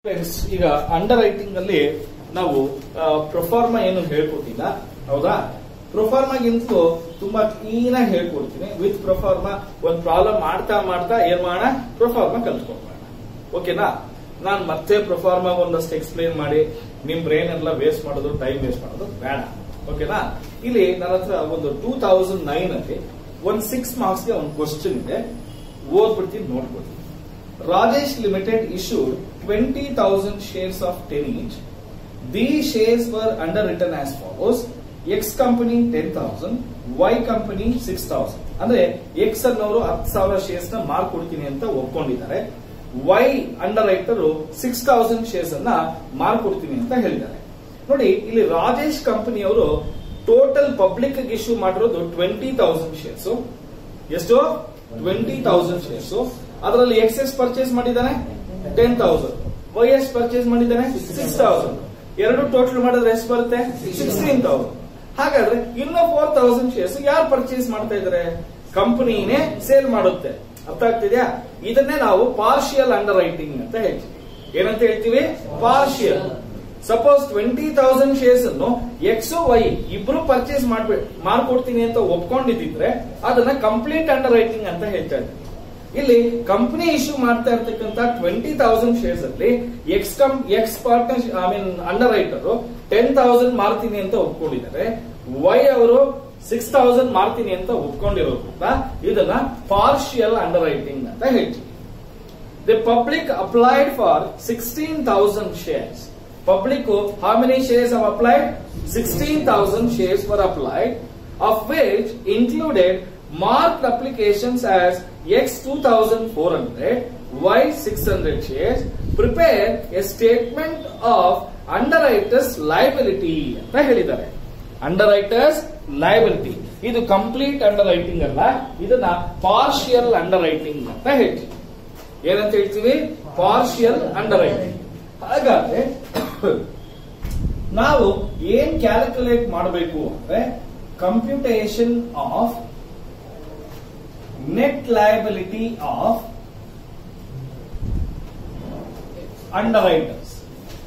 Friends, ಈಗ under writing ಅಲ್ಲಿ ನಾವು ಪ್ರೊಫಾರ್ಮ ಏನು ಹೇಳ್ಕೊಟ್ಟಿಲ್ಲ ಹೌದಾ ಪ್ರೊಫಾರ್ಮಾಗಿಂತಲೂ ತುಂಬಾ ಕ್ಲೀನ್ ಆಗಿ ಹೇಳ್ಕೊಡ್ತೀನಿ ವಿತ್ ಪ್ರೊಫಾರ್ಮ ಒಂದ್ ಪ್ರಾಬ್ಲಮ್ ಮಾಡ್ತಾ ಮಾಡ್ತಾ ಏನ್ ಮಾಡೋಣ ಪ್ರೊಫಾರ್ಮ ಕಲ್ತ್ಕೊಂಡ್ಬೋಣ ಓಕೆನಾ ನಾನ್ ಮತ್ತೆ ಪ್ರೊಫಾರ್ಮ ಒಂದಷ್ಟು ಎಕ್ಸ್ಪ್ಲೇನ್ ಮಾಡಿ ನಿಮ್ ಬ್ರೈನ್ ಎಲ್ಲ ವೇಸ್ಟ್ ಮಾಡೋದು ಟೈಮ್ ವೇಸ್ಟ್ ಮಾಡೋದು ಬೇಡ ಓಕೆನಾ ಇಲ್ಲಿ ನನ್ನ ಹತ್ರ ಒಂದು ಟೂ ತೌಸಂಡ್ ನೈನ್ ಅಲ್ಲಿ ಒಂದ್ ಸಿಕ್ಸ್ ಮಾರ್ಕ್ಸ್ ಗೆ ಒಂದು ಕ್ವಶನ್ ಇದೆ ಓದ್ಬಿಡ್ತೀನಿ ನೋಡ್ಕೊತೀನಿ Rajesh Limited issued 20,000 shares of 10 each. These shares were underwritten as follows. X company 10,000, Y company 6,000. ಅಂದ್ರೆ ಎಕ್ಸ್ ಅನ್ನೋರು ಹತ್ತು ಸಾವಿರ ಶೇರ್ಸ್ ನ ಮಾರ್ಕ್ ಕೊಡ್ತೀನಿ ಅಂತ ಒಪ್ಕೊಂಡಿದ್ದಾರೆ Y underwriter six thousand shares ಅನ್ನ ಮಾರ್ಕ್ ಕೊಡ್ತೀನಿ ಅಂತ ಹೇಳಿದ್ದಾರೆ ನೋಡಿ ಇಲ್ಲಿ ರಾಜೇಶ್ ಕಂಪನಿಯವರು ಟೋಟಲ್ ಪಬ್ಲಿಕ್ ಇಶ್ಯೂ ಮಾಡಿರೋದು ಟ್ವೆಂಟಿ ತೌಸಂಡ್ ಶೇರ್ಸ್ ಎಷ್ಟು ಟ್ವೆಂಟಿ ತೌಸಂಡ್ ಶೇರ್ಸ್ ಅದರಲ್ಲಿ ಎಕ್ಸ್ ಎಸ್ ಪರ್ಚೇಸ್ ಮಾಡಿದ್ದಾನೆ ten thousand Y S purchase ಮಾಡಿದ್ದಾನೆ ಸಿಕ್ಸ್ ತೌಸಂಡ್ ಎರಡು ಟೋಟಲ್ ಮಾಡಿದ್ರೆ ಎಷ್ಟು ಬರುತ್ತೆ ಸಿಕ್ಸ್ಟೀನ್ ತೌಸಂಡ್ ಹಾಗಾದ್ರೆ ಇನ್ನೂ ಫೋರ್ ತೌಸಂಡ್ ಶೇರ್ಸ್ ಯಾರು ಪರ್ಚೇಸ್ ಮಾಡ್ತಾ ಇದಾರೆ ಕಂಪನಿನೇ ಸೇಲ್ ಮಾಡುತ್ತೆ ಅರ್ಥ ಆಗ್ತಿದ್ಯಾ ಇದನ್ನೇ ನಾವು ಪಾರ್ಷಿಯಲ್ ಅಂಡರ್ ರೈಟಿಂಗ್ ಅಂತ ಹೇಳ್ತೀವಿ ಏನಂತ ಹೇಳ್ತೀವಿ partial suppose twenty thousand shares ಅನ್ನು ಎಕ್ಸ್ ವೈ ಇಬ್ರು ಪರ್ಚೇಸ್ ಮಾಡ್ಬೇಕು ಮಾಡ್ಕೊಡ್ತೀನಿ ಅಂತ ಒಪ್ಕೊಂಡಿದ್ರೆ ಅದನ್ನ ಕಂಪ್ಲೀಟ್ ಅಂಡರ್ ರೈಟಿಂಗ್ ಅಂತ ಹೇಳ್ತಾ ಇದ್ದಾರೆ ಇಲ್ಲಿ ಕಂಪನಿ ಇಶ್ಯೂ ಮಾಡ್ತಾ ಇರ್ತಕ್ಕಂತ ಟ್ವೆಂಟಿ ತೌಸಂಡ್ ಶೇರ್ಸ್ ಅಲ್ಲಿ X come X partner I mean underwriter ten thousand ಮಾರ್ತೀನಿ ಅಂತ ಒಪ್ಕೊಂಡಿದ್ದಾರೆ ವೈ ಅವರು ಸಿಕ್ಸ್ ತೌಸಂಡ್ ಮಾರ್ತೀನಿ ಅಂತ ಒಪ್ಕೊಂಡಿರೋದ್ರಿಂದ ಇದನ್ನ ಪಾರ್ಷಿಯಲ್ ಅಂಡರ್ ರೈಟಿಂಗ್ ಅಂತ ಹೇಳ್ತೀವಿ the public applied for sixteen thousand shares public how many shares have applied 16,000 shares were applied, of which included marked applications as X 2400, Y 600 shares. Prepare a statement of underwriters liability ಅಂತ ಹೇಳಿದ್ದಾರೆ underwriters liability ಇದು complete underwriting ಅಲ್ಲ ಇದನ್ನ partial underwriting ಅಂತ ಹೇಳ್ತೀವಿ ಏನಂತ ಹೇಳ್ತೀವಿ partial under writing ಹಾಗಾದ್ರೆ ನಾವು ಏನ್ ಕ್ಯಾಲ್ಕುಲೇಟ್ ಮಾಡಬೇಕು ಅಂದ್ರೆ computation of net liability of underwriters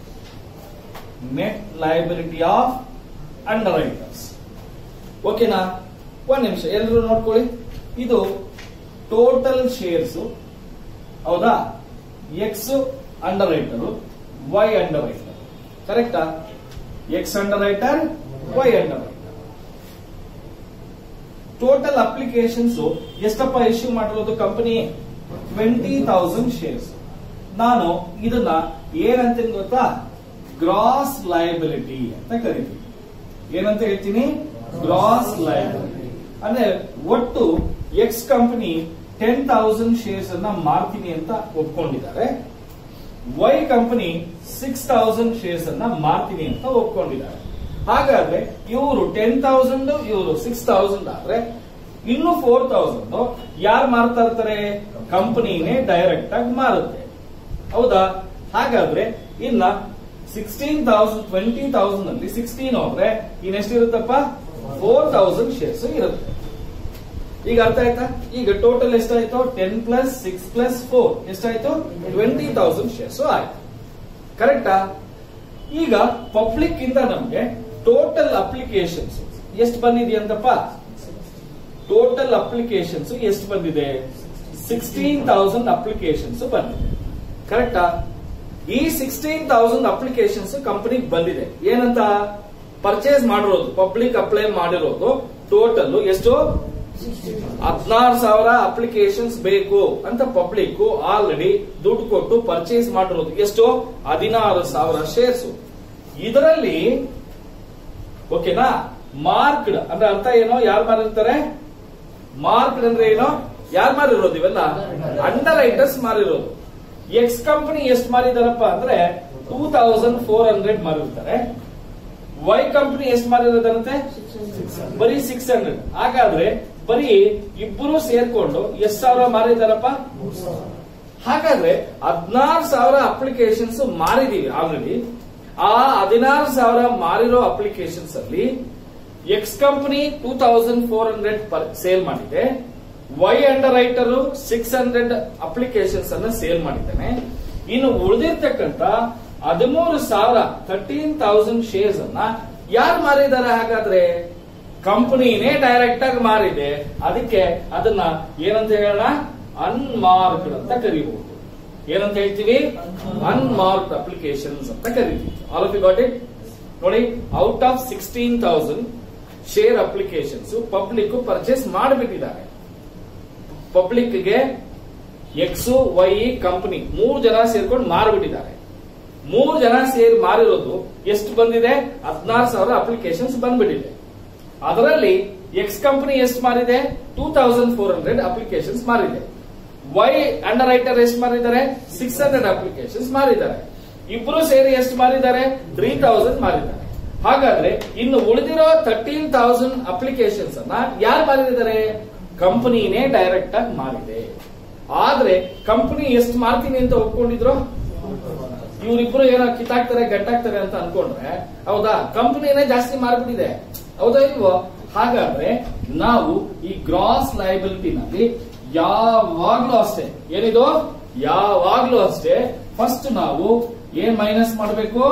net liability of underwriters ಓಕೆನಾ ಒಂದ್ ನಿಮಿಷ ಎಲ್ಲರೂ ನೋಡ್ಕೊಳ್ಳಿ ಇದು ಟೋಟಲ್ ಶೇರ್ಸ್ ಹೌದಾ X underwriter Y underwriter ಕರೆಕ್ಟಾ X underwriter Y underwriter total applications ಎಷ್ಟಪ್ಪ ಇಶ್ಯೂ ಮಾಡಿರೋದು ಕಂಪನಿ ಟ್ವೆಂಟಿ ತೌಸಂಡ್ ಶೇರ್ಸ್ ನಾನು ಇದನ್ನ ಏನಂತೀನಿ ಗೊತ್ತಾ ಗ್ರಾಸ್ ಲಯಬಿಲಿಟಿ ಅಂತ ಕರಿತೀನಿ ಏನಂತ ಹೇಳ್ತೀನಿ ಗ್ರಾಸ್ ಲಯಬಿಲಿಟಿ ಅಂದ್ರೆ ಒಟ್ಟು X company ten thousand shares ಅನ್ನ ಮಾರ್ತೀನಿ ಅಂತ ಒಪ್ಕೊಂಡಿದ್ದಾರೆ Y company six thousand shares ಅನ್ನ ಮಾರ್ತೀನಿ ಅಂತ ಒಪ್ಕೊಂಡಿದ್ದಾರೆ ಹಾಗಾದ್ರೆ ಇವರು ಟೆನ್ ತೌಸಂಡ್ ಇವರು ಸಿಕ್ಸ್ ತೌಸಂಡ್ ಆದ್ರೆ ಇನ್ನು ಫೋರ್ ತೌಸಂಡ್ ಯಾರು ಮಾರ್ತಾ ಇರ್ತಾರೆ ಕಂಪನಿನೇ ಡೈರೆಕ್ಟ್ ಆಗಿ ಮಾರುತ್ತೆ ಹೌದಾ ಹಾಗಾದ್ರೆ ಇನ್ನ ಸಿಕ್ಸ್ಟೀನ್ ತೌಸಂಡ್ ಟ್ವೆಂಟಿ ತೌಸಂಡ್ ಅಲ್ಲಿ ಸಿಕ್ಸ್ಟೀನ್ ಹೋದ್ರೆ ಇನ್ನೆಷ್ಟಿರುತ್ತಪ್ಪ ಫೋರ್ ತೌಸಂಡ್ ಶೇರ್ಸ್ ಇರುತ್ತೆ ಈಗ ಅರ್ಥ ಆಯ್ತಾ ಈಗ ಟೋಟಲ್ ಎಷ್ಟಾಯ್ತು ten plus six plus four ಎಷ್ಟಾಯ್ತು ಟ್ವೆಂಟಿ ತೌಸಂಡ್ ಶೇರ್ಸ್ ಆಯ್ತು ಕರೆಕ್ಟಾ ಈಗ ಪಬ್ಲಿಕ್ ಇಂದ ನಮ್ಗೆ ಟೋಟಲ್ ಅಪ್ಲಿಕೇಶನ್ಸ್ ಎಷ್ಟು ಬಂದಿದೆಯಂತಪ್ಪ ಟೋಟಲ್ ಅಪ್ಲಿಕೇಶನ್ಸ್ ಎಷ್ಟು ಬಂದಿದೆ ಸಿಕ್ಸ್ಟೀನ್ ತೌಸಂಡ್ ಅಪ್ಲಿಕೇಶನ್ಸ್ ಬಂದಿದೆ ಕರೆಕ್ಟಾ ಈ ಸಿಕ್ಸ್ಟೀನ್ ತೌಸಂಡ್ ಅಪ್ಲಿಕೇಶನ್ಸ್ ಕಂಪನಿಗೆ ಬಂದಿದೆ ಏನಂತ ಪರ್ಚೇಸ್ ಮಾಡಿರೋದು ಪಬ್ಲಿಕ್ ಅಪ್ಲೈ ಮಾಡಿರೋದು ಟೋಟಲ್ ಎಷ್ಟು ಹದಿನಾರು ಸಾವಿರ ಅಪ್ಲಿಕೇಶನ್ಸ್ ಬೇಕು ಅಂತ ಪಬ್ಲಿಕ್ ಆಲ್ರೆಡಿ ದುಡ್ಡು ಕೊಟ್ಟು ಪರ್ಚೇಸ್ ಮಾಡಿರೋದು ಎಷ್ಟು ಹದಿನಾರು ಸಾವಿರ ಶೇರ್ಸ್ ಇದರಲ್ಲಿ ಓಕೆನಾ ಮಾರ್ಕ್ಡ್ ಅಂದ್ರೆ ಅರ್ಥ ಏನೋ ಯಾರು ಮಾರಿರ್ತಾರೆ ಮಾರ್ಕ್ಡ್ ಅಂದ್ರೆ ಏನೋ ಯಾರು ಮಾರಿರೋದು ಇವೆಲ್ಲ ಅಂಡರ್ ರೈಟರ್ಸ್ ಮಾರಿರೋದು ಎಕ್ಸ್ ಕಂಪನಿ ಎಷ್ಟು ಮಾರಿದಾರಪ್ಪ ಅಂದ್ರೆ ಟೂ ತೌಸಂಡ್ ಫೋರ್ ಹಂಡ್ರೆಡ್ ಮಾರಿರ್ತಾರೆ ವೈ ಕಂಪನಿ ಎಷ್ಟು ಮಾರಿರೋದಂತೆ ಬರೀ ಸಿಕ್ಸ್ ಹಂಡ್ರೆಡ್ ಹಾಗಾದ್ರೆ ಬರೀ ಇಬ್ಬರು ಸೇರ್ಕೊಂಡು ಎಷ್ಟು ಸಾವಿರ ಮಾರಿದಾರಪ್ಪ ಹಾಗಾದ್ರೆ ಹದಿನಾರು ಸಾವಿರ ಅಪ್ಲಿಕೇಶನ್ಸ್ ಮಾರಿದೀವಿ ಆಲ್ರೆಡಿ ಆ ಹದಿನಾರು ಸಾವಿರ ಮಾರಿರೋ ಅಪ್ಲಿಕೇಶನ್ಸ್ ಅಲ್ಲಿ X company two thousand four hundred sale ಮಾಡಿದೆ Y underwriter six hundred applications ಅನ್ನ ಸೇಲ್ ಮಾಡಿದ್ದಾನೆ ಇನ್ನು ಉಳಿದಿರ್ತಕ್ಕಂತ ಹದಿಮೂರು ಸಾವಿರ ತರ್ಟೀನ್ ತೌಸಂಡ್ ಶೇರ್ಸ್ ಅನ್ನ ಯಾರು ಮಾರಿದ್ದಾರೆ ಹಾಗಾದ್ರೆ ಕಂಪನಿನೇ ಡೈರೆಕ್ಟ್ ಆಗಿ ಮಾರಿದೆ ಅದಕ್ಕೆ ಅದನ್ನ ಏನಂತ ಹೇಳೋಣ ಅನ್ಮಾರ್ಕ್ಡ್ ಅಂತ ಕರಿಬಹುದು ಏನಂತ ಹೇಳ್ತೀವಿ ಅನ್ಮಾರ್ಕ್ಡ್ ಅಪ್ಲಿಕೇಶನ್ಸ್ ಅಂತ ಕರಿತೀವಿ all of you got it ನೋಡಿ out of sixteen thousand share applications public purchase ಮಾಡಿಬಿಟ್ಟಿದ್ದಾರೆ ಪಬ್ಲಿಕ್ಗೆ ಎಕ್ಸ್ ವೈ ಕಂಪನಿ ಮೂರು ಜನ ಸೇರ್ಕೊಂಡು ಮಾರ್ಬಿಟ್ಟಿದ್ದಾರೆ ಮೂರು ಜನ ಸೇರಿ ಮಾರಿರೋದು ಎಷ್ಟು ಬಂದಿದೆ ಹದಿನಾರು ಸಾವಿರ ಅಪ್ಲಿಕೇಶನ್ಸ್ ಬಂದ್ಬಿಟ್ಟಿದೆ ಅದರಲ್ಲಿ ಎಕ್ಸ್ ಕಂಪನಿ ಎಷ್ಟು ಮಾರಿದೆ two thousand four hundred applications ಮಾರಿದೆ ವೈ ಅಂಡರ್ ರೈಟರ್ ಎಷ್ಟು ಮಾರಿದ್ದಾರೆ ಸಿಕ್ಸ್ ಹಂಡ್ರೆಡ್ ಅಪ್ಲಿಕೇಶನ್ಸ್ ಮಾರಿದ್ದಾರೆ ಇಬ್ರು ಸೇರಿ ಎಷ್ಟು ಮಾರಿದ್ದಾರೆ ತ್ರೀ ತೌಸಂಡ್ ಮಾರಿದ್ದಾರೆ ಹಾಗಾದ್ರೆ ಇನ್ನು ಉಳಿದಿರೋ ತರ್ಟೀನ್ ತೌಸಂಡ್ ಅಪ್ಲಿಕೇಶನ್ಸ್ ಅನ್ನ ಯಾರು ಮಾರಿದ್ದಾರೆ ಕಂಪನಿನೇ ಡೈರೆಕ್ಟ್ ಆಗಿ ಮಾರಿದೆ ಆದ್ರೆ ಕಂಪನಿ ಎಷ್ಟು ಮಾರ್ತೀನಿ ಅಂತ ಒಪ್ಕೊಂಡಿದ್ರು ಇವರಿಬ್ರು ಏನೋ ಕಿತ್ತಾಕ್ತಾರೆ ಗಟ್ಟಾಗ್ತಾರೆ ಅಂತ ಅನ್ಕೊಂಡ್ರೆ ಹೌದಾ ಕಂಪನಿನೇ ಜಾಸ್ತಿ ಮಾರ್ಬಿಟ್ಟಿದೆ ಹೌದಾ ಇಲ್ವೋ ಹಾಗಾದ್ರೆ ನಾವು ಈ ಗ್ರಾಸ್ ಲೈಬಿಲಿಟಿನಲ್ಲಿ ಯಾವಾಗ್ಲೂ ಅಷ್ಟೇ ಏನಿದು ಯಾವಾಗ್ಲೂ ಅಷ್ಟೇ ಫಸ್ಟ್ ನಾವು ಏನ್ ಮೈನಸ್ ಮಾಡಬೇಕು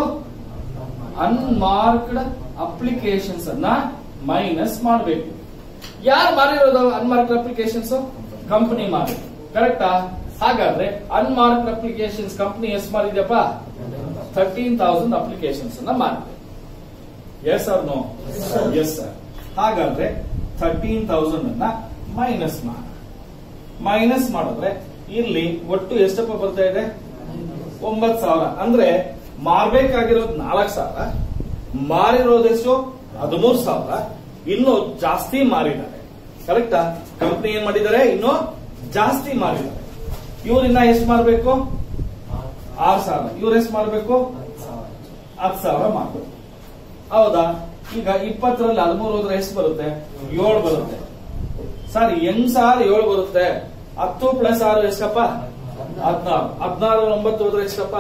ಅನ್ಮಾರ್ಕ್ಡ್ ಅಪ್ಲಿಕೇಶನ್ಸ್ ಅನ್ನ ಮೈನಸ್ ಮಾಡಬೇಕು ಯಾರು ಮಾರಿರೋದು ಅನ್ಮಾರ್ಕ್ಡ್ ಅಪ್ಲಿಕೇಶನ್ಸ್ ಕಂಪನಿ ಮಾರಿ ಕರೆಕ್ಟಾ ಹಾಗಾದ್ರೆ ಅನ್ಮಾರ್ಕ್ಡ್ ಅಪ್ಲಿಕೇಶನ್ಸ್ ಕಂಪನಿ ಎಷ್ಟು ಮಾರಿದೆಪ್ಪ ಥರ್ಟೀನ್ ತೌಸಂಡ್ ಅಪ್ಲಿಕೇಶನ್ಸ್ ಅನ್ನ ಮಾರಿದೆ yes or no yes sir ಹಾಗಾದ್ರೆ ಥರ್ಟೀನ್ ತೌಸಂಡ್ ಅನ್ನ ಮೈನಸ್ ಮಾಡ ಮೈನಸ್ ಮಾಡಿದ್ರೆ ಇಲ್ಲಿ ಒಟ್ಟು ಎಷ್ಟಪ್ಪ ಬರ್ತಾ ಇದೆ ಒಂಬತ್ ಸಾವಿರ ಅಂದ್ರೆ ಮಾರ್ಬೇಕಾಗಿರೋದು ನಾಲ್ಕು ಸಾವಿರ ಮಾರಿರೋದೆಷ್ಟು ಹದಿಮೂರು ಸಾವಿರ ಇನ್ನು ಜಾಸ್ತಿ ಮಾರಿದ್ದಾರೆ ಕರೆಕ್ಟಾ ಕಂಪ್ನಿ ಏನ್ ಮಾಡಿದ್ದಾರೆ ಇನ್ನು ಜಾಸ್ತಿ ಮಾರಿದ್ದಾರೆ ಇವ್ರಿನ್ನ ಎಷ್ಟು ಮಾರ್ಬೇಕು ಆರು ಸಾವಿರ ಇವ್ರು ಎಷ್ಟು ಮಾರ್ಬೇಕು ಹತ್ತು ಸಾವಿರ ಮಾಡ್ಬೇಕು ಹೌದಾ ಈಗ ಇಪ್ಪತ್ತರಲ್ಲಿ ಹದಿಮೂರು ಹೋದ್ರೆ ಎಷ್ಟು ಬರುತ್ತೆ ಏಳು ಬರುತ್ತೆ ಸರ್ ಹೆಂಗ್ ಸಾರ್ ಏಳು ಬರುತ್ತೆ ಹತ್ತು ಪ್ಲಸ್ ಆರು ಎಷ್ಟಪ್ಪ ಹದಿನಾರು ಹದಿನಾರು ಒಂಬತ್ತು ಹೋದ್ರೆ ಎಷ್ಟಪ್ಪ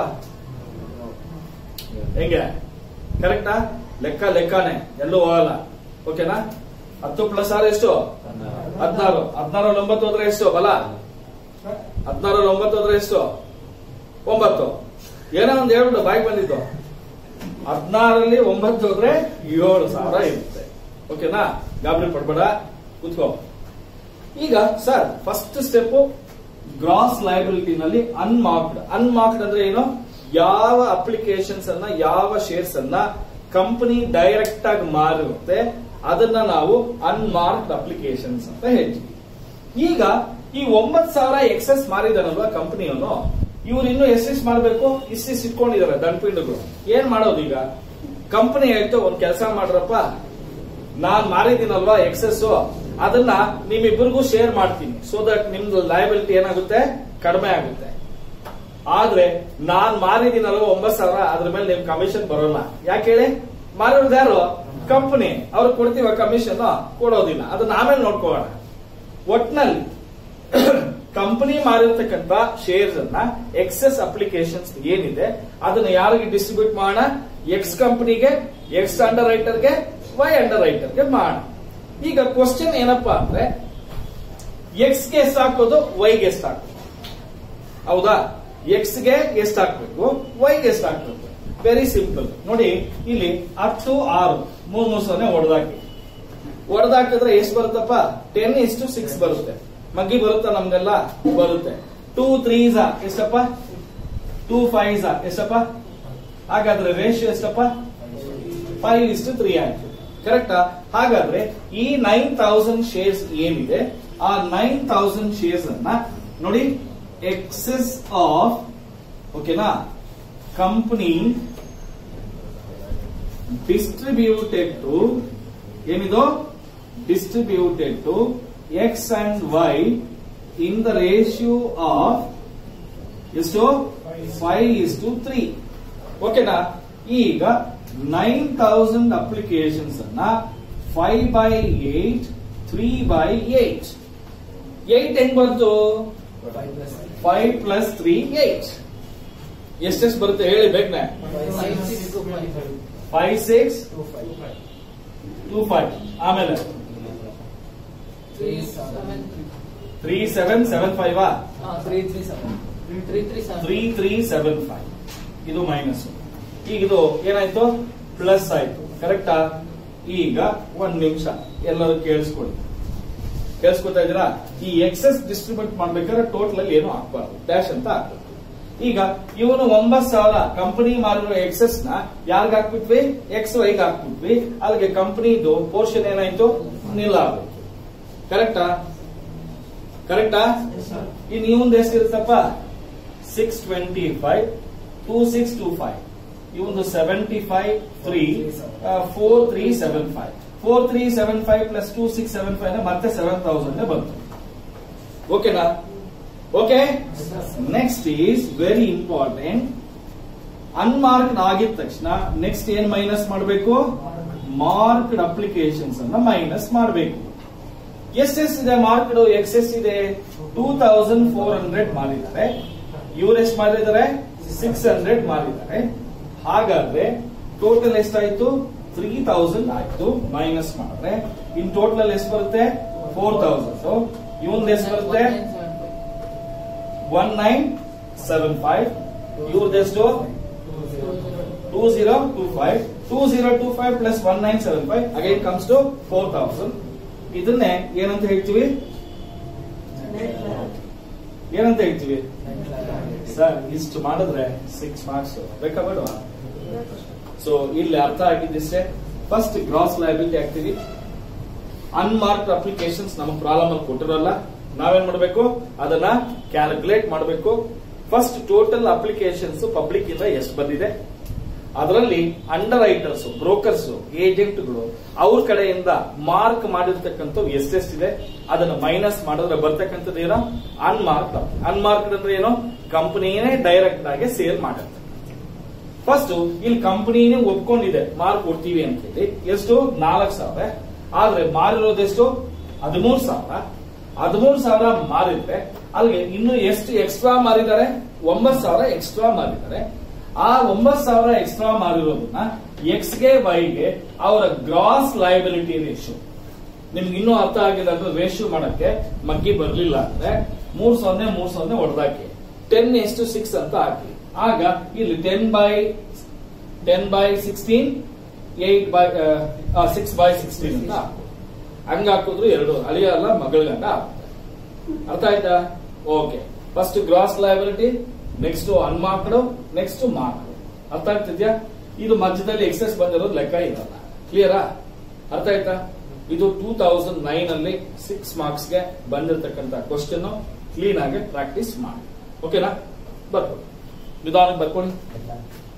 ಹೆಂಗೆ ಕರೆಕ್ಟಾ ಲೆಕ್ಕ ಲೆಕ್ಕನೇ ಎಲ್ಲೂ ಹೋಗಲ್ಲ ಓಕೆನಾ ಹತ್ತು ಪ್ಲಸ್ ಆರು ಎಷ್ಟು ಹದಿನಾರು ಹದಿನಾರು ಒಂಬತ್ತು ಹೋದ್ರೆ ಎಷ್ಟು ಬಲ ಹದಿನಾರು ಒಂಬತ್ತು ಹೋದ್ರೆ ಎಷ್ಟು ಒಂಬತ್ತು ಏನೋ ಒಂದು ಹೇಳ್ಬಿಟ್ಟು ಬಾಯ್ಗೆ ಬಂದಿದ್ದು ಹದಿನಾರಲ್ಲಿ ಒಂಬತ್ತು ಹೋದ್ರೆ ಏಳು ಸಾವಿರ ಇರುತ್ತೆ ಓಕೆನಾ ಗಾಬರಿ ಪಡ್ಬೇಡ ಕೂತ್ಕೋ ಈಗ sir first step gross liability ನಲ್ಲಿ ಅನ್ಮಾರ್ಕ್ಡ್ ಅನ್ಮಾರ್ಕ್ಡ್ ಅಂದ್ರೆ ಏನು ಯಾವ ಅಪ್ಲಿಕೇಶನ್ಸ್ ಅನ್ನ ಯಾವ ಶೇರ್ಸ್ ಅನ್ನ ಕಂಪನಿ ಡೈರೆಕ್ಟ್ ಆಗಿ ಮಾರಿರುತ್ತೆ ಅದನ್ನ ನಾವು ಅನ್ಮಾರ್ಕ್ಡ್ ಅಪ್ಲಿಕೇಶನ್ಸ್ ಅಂತ ಹೇಳ್ತೀವಿ ಈಗ ಈ ಒಂಬತ್ ಸಾವಿರ ಎಕ್ಸೆಸ್ ಮಾರಿದಾನಲ್ವಾ ಕಂಪನಿಯವನು ಇವ್ರು ಇನ್ನು ಎಷ್ಟೆಷ್ಟು ಮಾಡಬೇಕು ಇಷ್ಟಿಷ್ಟು ಇಟ್ಕೊಂಡಿದ್ದಾರೆ ದಂಡ್ಪಿಂಡುಗಳು ಏನ್ ಮಾಡೋದು ಈಗ ಕಂಪನಿ ಹೇಳ್ತು ಒಂದ್ ಕೆಲಸ ಮಾಡ್ರಪ್ಪ ನಾನ್ ಮಾರಿದ್ದೀನಲ್ವಾ ಎಕ್ಸೆಸ್ ಅದನ್ನ ನಿಮ್ಮಿಬ್ಬರಿಗೂ ಶೇರ್ ಮಾಡ್ತೀನಿ ಸೊ ದಟ್ ನಿಮ್ದು ಲಯಬಿಲಿಟಿ ಏನಾಗುತ್ತೆ ಕಡಿಮೆ ಆಗುತ್ತೆ ಆದ್ರೆ ನಾನ್ ಮಾರಿದ್ದೀನಲ್ವಾ ಒಂಬತ್ ಸಾವಿರ ಅದ್ರ ಮೇಲೆ ನಿಮ್ ಕಮಿಷನ್ ಬರೋಲ್ಲ ಯಾಕೆ ಹೇಳಿ ಮಾರಿರೋದು ಯಾರು ಕಂಪನಿ ಅವ್ರಿಗೆ ಕೊಡ್ತೀವ ಕಮಿಷನ್ ಕೊಡೋದಿಲ್ಲ ಅದನ್ನ ಆಮೇಲೆ ನೋಡ್ಕೋಣ ಒಟ್ನಲ್ಲಿ ಕಂಪನಿ ಮಾರಿರ್ತಕ್ಕಂತ ಶೇರ್ಸ್ ಅನ್ನ ಎಕ್ಸೆಸ್ ಅಪ್ಲಿಕೇಶನ್ಸ್ ಏನಿದೆ ಅದನ್ನ ಯಾರಿಗೆ ಡಿಸ್ಟ್ರಿಬ್ಯೂಟ್ ಮಾಡೋಣ ಎಕ್ಸ್ ಕಂಪನಿಗೆ ಎಕ್ಸ್ ಅಂಡರ್ ರೈಟರ್ಗೆ ವೈ ಅಂಡರ್ ರೈಟರ್ಗೆ ಮಾಡೋಣ ಈಗ ಕ್ವಶನ್ ಏನಪ್ಪಾ ಅಂದ್ರೆ ಎಕ್ಸ್ ಗೆ ಎಷ್ಟು ಹಾಕೋದು ವೈಗೆ ಎಷ್ಟು ಹಾಕೋದು ಹೌದಾ ಎಕ್ಸ್ ಗೆ ಎಷ್ಟು ಹಾಕ್ಬೇಕು ವೈಗೆ ಎಷ್ಟು ಹಾಕ್ಬೇಕು ವೆರಿ ಸಿಂಪಲ್ ನೋಡಿ ಇಲ್ಲಿ ಹತ್ತು ಆರು ಮೂರ್ ಮೂರ್ ಸೊನ್ನೆ ಹೊಡೆದಾಕಿ ಹೊಡೆದಾಕಿದ್ರೆ ಎಷ್ಟು ಬರುತ್ತಪ್ಪ ಟೆನ್ ಇಷ್ಟು ಸಿಕ್ಸ್ ಬರುತ್ತೆ ಮಗ್ಗಿ ಬರುತ್ತಾ ನಮ್ಗೆಲ್ಲ ಬರುತ್ತೆ ಟೂ ತ್ರೀ ಎಷ್ಟಪ್ಪ ಟೂ ಫೈವ್ ಎಷ್ಟಪ್ಪ ಹಾಗಾದ್ರೆ ರೇಷಿಯೋ ಎಷ್ಟಪ್ಪ ಫೈವ್ ಇಷ್ಟು ತ್ರೀ ಆಯ್ತು ಕರೆಕ್ಟಾ ಹಾಗಾದ್ರೆ ಈ ನೈನ್ ತೌಸಂಡ್ ಶೇರ್ಸ್ ಏನಿದೆ ಆ ನೈನ್ ತೌಸಂಡ್ ಶೇರ್ಸ್ ಅನ್ನ ನೋಡಿ ಎಕ್ಸೆಸ್ ಆಫ್ ಓಕೆನಾ ಕಂಪನಿ ಡಿಸ್ಟ್ರಿಬ್ಯೂಟೆಡ್ ಟು ಏನಿದು distributed to X and Y in the ratio of ಎಷ್ಟು ಫೈವ್ ಇಸ್ ಟು ತ್ರೀ ಓಕೆನಾ ಈಗ ನೈನ್ ತೌಸಂಡ್ ಅಪ್ಲಿಕೇಶನ್ಸ್ ಅನ್ನ five by eight three by eight eight ಹೆಂಗ್ ಬಂತು ಫೈವ್ ಪ್ಲಸ್ ತ್ರೀ ಏಟ್ ಎಷ್ಟೆಷ್ಟು ಬರುತ್ತೆ ಹೇಳಿ ಬೇಕನೆ ಫೈವ್ ಸಿಕ್ಸ್ ಟೂ ಫೈವ್ ಆಮೇಲೆ three seven seven five three three three three seven five ಇದು ಮೈನಸ್ ಈಗ ಇದು ಏನಾಯ್ತು ಪ್ಲಸ್ ಆಯ್ತು ಕರೆಕ್ಟಾ ಈಗ ಒಂದ್ ನಿಮಿಷ ಎಲ್ಲರೂ ಕೇಳಿಸ್ಕೊಳ್ಳಿ ಕೇಳಿಸ್ಕೊತಾ ಇದ್ದೀರಾ ಈ ಎಕ್ಸೆಸ್ ಡಿಸ್ಟ್ರಿಬ್ಯೂಟ್ ಮಾಡ್ಬೇಕಾದ್ರೆ ಟೋಟಲ್ ಅಲ್ಲಿ ಏನು ಹಾಕ್ಬಾರ್ದು ಡ್ಯಾಶ್ ಅಂತ ಹಾಕ್ಬೇಕು ಈಗ ಇವನು ಒಂಬತ್ ಸಾವಿರ ಕಂಪನಿ ಮಾರಿರೋ ಎಕ್ಸೆಸ್ ನ ಯಾರ್ಗ್ ಹಾಕ್ಬಿಟ್ವಿ ಎಕ್ಸ್ ವೈಗ್ ಹಾಕ್ಬಿಟ್ವಿ ಅಲ್ಲಿಗೆ ಕಂಪನಿದು ಪೋರ್ಷನ್ ಏನಾಯ್ತು ನಿಲ್ ಆಗ್ಬೇಕು ಕರೆಕ್ಟಾ ಕರೆಕ್ಟಾ ಇನ್ ಇವಂದು ಎಷ್ಟಿರುತ್ತಪ್ಪ six twenty five two six two five ಇವಂದು seventy five three four three seven five four three seven five plus two six seven five ಮತ್ತೆ ಸೆವೆನ್ ತೌಸಂಡ್ ಬಂತು ಓಕೆನಾ okay next is very important unmarked ಆಗಿದ ತಕ್ಷಣ next ಏನ್ minus ಮಾಡಬೇಕು marked applications ಅನ್ನ minus ಮಾಡಬೇಕು ಎಷ್ಟೆಷ್ಟಿದೆ ಮಾರ್ಕ್ಡ್ ಎಕ್ಸೆಸ್ ಇದೆ ಟೂ ತೌಸಂಡ್ ಫೋರ್ ಹಂಡ್ರೆಡ್ ಮಾಡಿದ್ದಾರೆ ಇವ್ರು ಎಷ್ಟು ಮಾಡಿದ್ದಾರೆ ಸಿಕ್ಸ್ ಹಂಡ್ರೆಡ್ ಮಾಡಿದ್ದಾರೆ ಹಾಗಾದ್ರೆ ಟೋಟಲ್ ಎಷ್ಟಾಯ್ತು ತ್ರೀ ತೌಸಂಡ್ ಆಯ್ತು ಮೈನಸ್ ಮಾಡಿದ್ರೆ ಇನ್ ಟೋಟಲ್ ಎಷ್ಟು ಬರುತ್ತೆ ಫೋರ್ ತೌಸಂಡ್ ಇವಂದ್ ಎಷ್ಟು ಬರುತ್ತೆ ಒನ್ ನೈನ್ ಸೆವೆನ್ ಫೈವ್ ಇವ್ರದೆಷ್ಟು two zero two five two zero two five plus one nine seven five again comes to four thousand ಇದನ್ನೇ ಏನಂತ ಹೇಳ್ತೀವಿ ಏನಂತ ಹೇಳ್ತೀವಿ ಸರ್ ಇಷ್ಟು ಮಾಡಿದ್ರೆ ಸಿಕ್ಸ್ ಮಾರ್ಕ್ಸ್ ಬೇಕಾ ಬೇಡವಾ ಸೊ ಇಲ್ಲಿ ಅರ್ಥ ಆಗಿದ್ದಿಷ್ಟೇ ಫಸ್ಟ್ ಗ್ರಾಸ್ ಲಯಬಿಲಿಟಿ ಹಾಕ್ತೀವಿ ಅನ್ಮಾರ್ಕ್ಡ್ ಅಪ್ಲಿಕೇಶನ್ಸ್ ನಮಗೆ ಪ್ರಾಬ್ಲಮ್ ಅಲ್ಲಿ ಕೊಟ್ಟಿರಲ್ಲ ನಾವೇನ್ ಮಾಡಬೇಕು ಅದನ್ನ ಕ್ಯಾಲ್ಕುಲೇಟ್ ಮಾಡಬೇಕು ಫಸ್ಟ್ ಟೋಟಲ್ ಅಪ್ಲಿಕೇಶನ್ಸ್ ಪಬ್ಲಿಕ್ ಇಂದ ಎಷ್ಟು ಬಂದಿದೆ ಅದರಲ್ಲಿ ಅಂಡರ್ ರೈಟರ್ಸ್ ಬ್ರೋಕರ್ಸ್ ಏಜೆಂಟ್ಗಳು ಅವ್ರ ಕಡೆಯಿಂದ ಮಾರ್ಕ್ ಮಾಡಿರ್ತಕ್ಕಂಥವು ಎಷ್ಟೆಷ್ಟಿದೆ ಅದನ್ನ ಮೈನಸ್ ಮಾಡಿದ್ರೆ ಬರ್ತಕ್ಕಂಥದ್ದು ಏನೋ ಅನ್ಮಾರ್ಕ್ ಅನ್ಮಾರ್ಕ್ಡ್ ಅಂದ್ರೆ ಏನು ಕಂಪನಿನೇ ಡೈರೆಕ್ಟ್ ಆಗಿ ಸೇಲ್ ಮಾಡುತ್ತೆ ಫಸ್ಟ್ ಇಲ್ಲಿ ಕಂಪನಿನೇ ಒಪ್ಕೊಂಡಿದೆ ಮಾರ್ಕ್ ಕೊಡ್ತೀವಿ ಅಂತ ಹೇಳಿ ಎಷ್ಟು ನಾಲ್ಕು ಸಾವಿರ ಆದ್ರೆ ಮಾರಿರೋದೆಷ್ಟು ಹದಿಮೂರು ಸಾವಿರ ಹದಿಮೂರು ಸಾವಿರ ಮಾರಿದ್ರೆ ಅಲ್ಲಿಗೆ ಇನ್ನು ಎಷ್ಟು ಎಕ್ಸ್ಟ್ರಾ ಮಾರಿದ್ದಾರೆ ಒಂಬತ್ತು ಸಾವಿರ ಎಕ್ಸ್ಟ್ರಾ ಮಾರಿದ್ದಾರೆ ಆ ಒಂಬತ್ತು ಸಾವಿರ ಎಕ್ಸ್ಟ್ರಾ ಮಾರಿರೋದನ್ನ ಎಕ್ಸ್ ಗೆ ವೈಗೆ ಅವರ ಗ್ರಾಸ್ ಲಯಬಿಲಿಟಿ ರೇಷಿಯೋ ನಿಮ್ಗೆ ಇನ್ನೂ ಅರ್ಥ ಆಗಿಲ್ಲ ಅಂದ್ರೆ ರೇಷಿಯೋ ಮಾಡಕ್ಕೆ ಮಗ್ಗಿ ಬರ್ಲಿಲ್ಲ ಅಂದ್ರೆ ಮೂರ್ ಸೊನ್ನೆ ಮೂರ್ ಸೊನ್ನೆ ಹೊಡೆದಾಕಿ ಟೆನ್ ಎಷ್ಟು ಸಿಕ್ಸ್ ಅಂತ ಹಾಕಿ ಆಗ ಇಲ್ಲಿ ten by ten by sixteen eight by six by sixteen ಅಂತ ಹಾಕು ಹಂಗ ಹಾಕಿದ್ರು ಎರಡು ಅಳಿಯ ಅಲ್ಲ ಮಗಳಗಂಡ ಆಗುತ್ತೆ ಅರ್ಥ ಆಯ್ತಾ okay first gross liability next unmarked next mark ಅರ್ಥ ಆಗ್ತಿದ್ಯಾ ಇದು ಮಧ್ಯದಲ್ಲಿ ಎಕ್ಸೆಸ್ ಬಂದಿರೋದು ಲೆಕ್ಕ ಇರಲ್ಲ ಕ್ಲಿಯರಾ ಅರ್ಥ ಆಯ್ತಾ ಇದು ಟೂ ತೌಸಂಡ್ ನೈನ್ ಅಲ್ಲಿ ಸಿಕ್ಸ್ ಮಾರ್ಕ್ಸ್ ಗೆ ಬಂದಿರತಕ್ಕಂತ ಕ್ವಶನ್ ಕ್ಲೀನ್ ಆಗಿ ಪ್ರಾಕ್ಟೀಸ್ ಮಾಡಿ ಓಕೆನಾ ಬರ್ಕೊಳ್ಳಿ ನಿಧಾನಕ್ಕೆ ಬರ್ಕೊಳ್ಳಿ